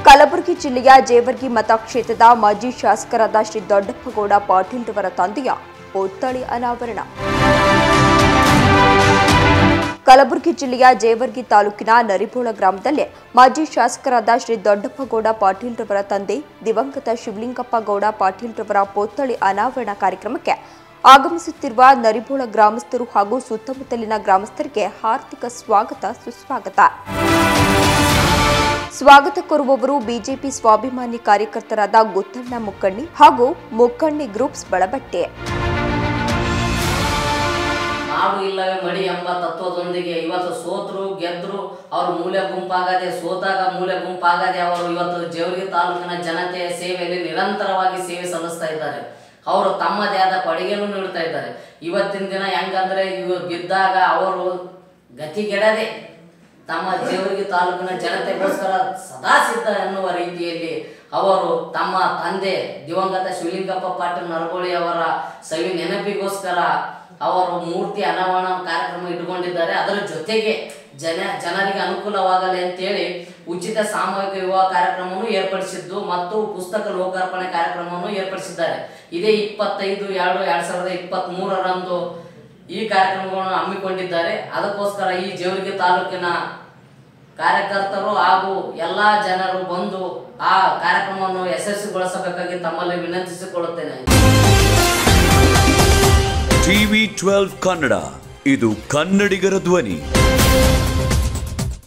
ಕಲಬುರಗಿ ಜಿಲ್ಲೆಯ ಜೇವರ್ಗಿ ಮತಕ್ಷೇತ್ರದ ಮಾಜಿ ಶಾಸಕರಾದ ಶ್ರೀ ದೊಡ್ಡಪ್ಪಗೌಡ ಪಾಟೀಲ್ ರವರ ತಂದೆಯ ಪುತ್ಥಳಿ ಅನಾವರಣ ಕಲಬುರಗಿ ಜಿಲ್ಲೆಯ ಜೇವರ್ಗಿ ತಾಲೂಕಿನ ನರಿಬೋಳ ಗ್ರಾಮದಲ್ಲಿ ಮಾಜಿ ಶಾಸಕರಾದ ಶ್ರೀ ದೊಡ್ಡಪ್ಪಗೌಡ ಪಾಟೀಲ್ ರವರ ತಂದೆ ದಿವಂಗತ ಶಿವಲಿಂಗಪ್ಪ ಗೌಡ ಪಾಟೀಲ್ ರವರ ಪುತ್ಥಳಿ ಅನಾವರಣ ಕಾರ್ಯಕ್ರಮಕ್ಕೆ ಆಗಮಿಸುತ್ತಿರುವ ನರಿಬೋಳ ಗ್ರಾಮಸ್ಥರು ಹಾಗೂ ಸುತ್ತಮುತ್ತಲಿನ ಗ್ರಾಮಸ್ಥರಿಗೆ ಹಾರ್ದಿಕ ಸ್ವಾಗತ ಸುಸ್ವಾಗತ ಸ್ವಾಗತ ಕೋರುವವರು ಬಿಜೆಪಿ ಸ್ವಾಭಿಮಾನಿ ಕಾರ್ಯಕರ್ತರಾದ ಗುತ್ತಣ್ಣ ಮುಕ್ಕಣ್ಣಿ ಹಾಗೂ ಮುಕ್ಕಣ್ಣಿ ಗ್ರೂಪ್ಸ್ ಬಳಬಟ್ಟೆ ನಾಡು ಇಲ್ಲವೇ ಮಡಿ ಎಂಬ ತತ್ವದೊಂದಿಗೆ ಇವತ್ತು ಸೋತರು ಗೆದ್ರು ಅವರು ಮೂಲೆ ಗುಂಪಾಗದೆ ಸೋತಾಗ ಮೂಲೆ ಗುಂಪಾಗದೆ ಅವರು ಇವತ್ತು ಜೇವರ್ಗಿ ತಾಲೂಕಿನ ಜನತೆಯ ಸೇವೆಯಲ್ಲಿ ನಿರಂತರವಾಗಿ ಸೇವೆ ಸಲ್ಲಿಸ್ತಾ ಇದ್ದಾರೆ ಅವರು ತಮ್ಮದೇ ಆದ ಕೊಡುಗೆಯನ್ನು ನೀಡ್ತಾ ಇದ್ದಾರೆ ಇವತ್ತಿನ ದಿನ ಹೆಂಗಂದ್ರೆ ಇವ ಬಿದ್ದಾಗ ಅವರು ಗತಿಗೆಡದೆ ತಮ್ಮ ಜೇವರ್ಗಿ ತಾಲೂಕಿನ ಜನತೆಗೋಸ್ಕರ ಸದಾ ಸಿದ್ಧ ಎನ್ನುವ ರೀತಿಯಲ್ಲಿ ಅವರು ತಮ್ಮ ತಂದೆ ದಿವಂಗತ ಶಿವಲಿಂಗಪ್ಪ ಪಾಟೀಲ್ ನರಗೋಳಿ ಅವರ ಸವಿ ನೆನಪಿಗೋಸ್ಕರ ಅವರು ಮೂರ್ತಿ ಅನಾವರಣ ಕಾರ್ಯಕ್ರಮ ಇಟ್ಟುಕೊಂಡಿದ್ದಾರೆ ಅದರ ಜೊತೆಗೆ ಜನ ಜನರಿಗೆ ಅನುಕೂಲವಾಗಲಿ ಅಂತೇಳಿ ಉಚಿತ ಸಾಮೂಹಿಕ ವಿವಾಹ ಕಾರ್ಯಕ್ರಮವನ್ನು ಏರ್ಪಡಿಸಿದ್ದು ಮತ್ತು ಪುಸ್ತಕ ಲೋಕಾರ್ಪಣೆ ಕಾರ್ಯಕ್ರಮವನ್ನು ಏರ್ಪಡಿಸಿದ್ದಾರೆ ಇದೇ ಇಪ್ಪತ್ತೈದು ಎರಡು ಎರಡ್ ಸಾವಿರದ ಇಪ್ಪತ್ತ್ ಮೂರರಂದು ಈ ಕಾರ್ಯಕ್ರಮಗಳನ್ನು ಹಮ್ಮಿಕೊಂಡಿದ್ದಾರೆ ಅದಕ್ಕೋಸ್ಕರ ಈ ಜೇವರ್ಗಿ ತಾಲೂಕಿನ ಕಾರ್ಯಕರ್ತರು ಹಾಗೂ ಎಲ್ಲಾ ಜನರು ಬಂದು ಆ ಕಾರ್ಯಕ್ರಮವನ್ನು ಯಶಸ್ವಿಗೊಳಿಸಬೇಕಾಗಿ ತಮ್ಮಲ್ಲಿ ವಿನಂತಿಸಿಕೊಳ್ಳುತ್ತೇನೆ ಟಿವಿ ಟ್ವೆಲ್ವ್ ಕನ್ನಡ ಇದು ಕನ್ನಡಿಗರ ಧ್ವನಿ